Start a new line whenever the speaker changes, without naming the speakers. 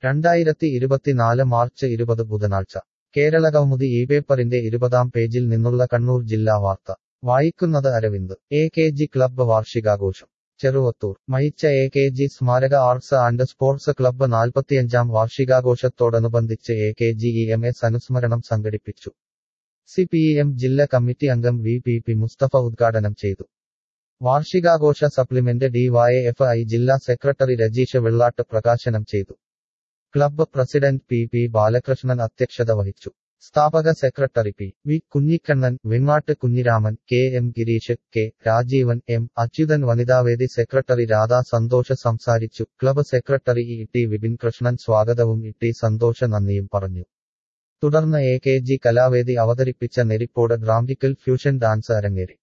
രണ്ടായിരത്തി ഇരുപത്തിനാല് മാർച്ച് ഇരുപത് ബുധനാഴ്ച കേരള കൗമുദി ഈ പേപ്പറിന്റെ ഇരുപതാം പേജിൽ നിന്നുള്ള കണ്ണൂർ ജില്ലാ വാർത്ത വായിക്കുന്നത് Aravind A K G club വാർഷികാഘോഷം Cheruvathur Mayicha A K G സ്മാരക ആർട്സ് ആൻഡ് സ്പോർട്സ് ക്ലബ്ബ് നാൽപ്പത്തിയഞ്ചാം വാർഷികാഘോഷത്തോടനുബന്ധിച്ച് A K G E M S അനുസ്മരണം സംഘടിപ്പിച്ചു സി പി എം ജില്ലാ കമ്മിറ്റി അംഗം വി പി പി മുസ്തഫ ഉദ്ഘാടനം ചെയ്തു വാർഷികാഘോഷ supplement D Y F I ജില്ലാ സെക്രട്ടറി രജീഷ് വെള്ളാട്ട് പ്രകാശനം ചെയ്തു club president P P Balakrishnan അധ്യക്ഷത വഹിച്ചു സ്ഥാപക secretary P V Kunhikannan Vengat Kunhiraman K M Girish K Rajeevan M Achuthan വനിതാവേദി സെക്രട്ടറി രാധാ സന്തോഷ് സംസാരിച്ചു club secretary E T Vipin Krishnan സ്വാഗതവും ഇ ടി സന്തോഷ് നന്ദിയും പറഞ്ഞു തുടർന്ന് എ കെ ജി കലാവേദി അവതരിപ്പിച്ച നെരിപ്പോട് ഡ്രാംറ്റിക്കൽ ഫ്യൂഷൻ ഡാൻസ് അരങ്ങേറി